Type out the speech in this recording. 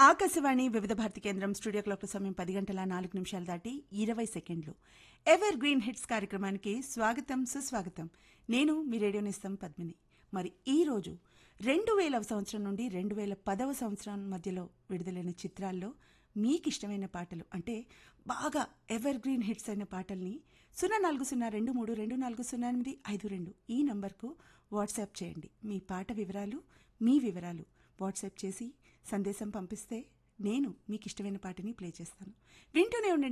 ఆకాశవాణి వివిధ భారతి కేంద్రం studio clock సమయం పది గంటల నాలుగు నిమిషాలు దాటి ఇరవై సెకండ్లు ఎవర్ గ్రీన్ హిట్స్ కార్యక్రమానికి స్వాగతం సుస్వాగతం నేను మీ రేడియో నిస్తం పద్మిని మరి ఈ రోజు రెండు వేల సంవత్సరం నుండి రెండు వేల పదవ సంవత్సరం మధ్యలో విడుదలైన చిత్రాల్లో మీకు ఇష్టమైన పాటలు అంటే బాగా ఎవర్ గ్రీన్ హిట్స్ అయిన పాటల్ని సున్నా నాలుగు సున్నా రెండు మూడు రెండు నాలుగు సున్నా ఎనిమిది ఐదు రెండు ఈ నంబర్కు వాట్సాప్ చేయండి మీ పాట వివరాలు మీ వివరాలు వాట్సాప్ చేసి సందేశం పంపిస్తే నేను మీకు ఇష్టమైన పాటని ప్లే చేస్తాను వింటూనే ఉండండి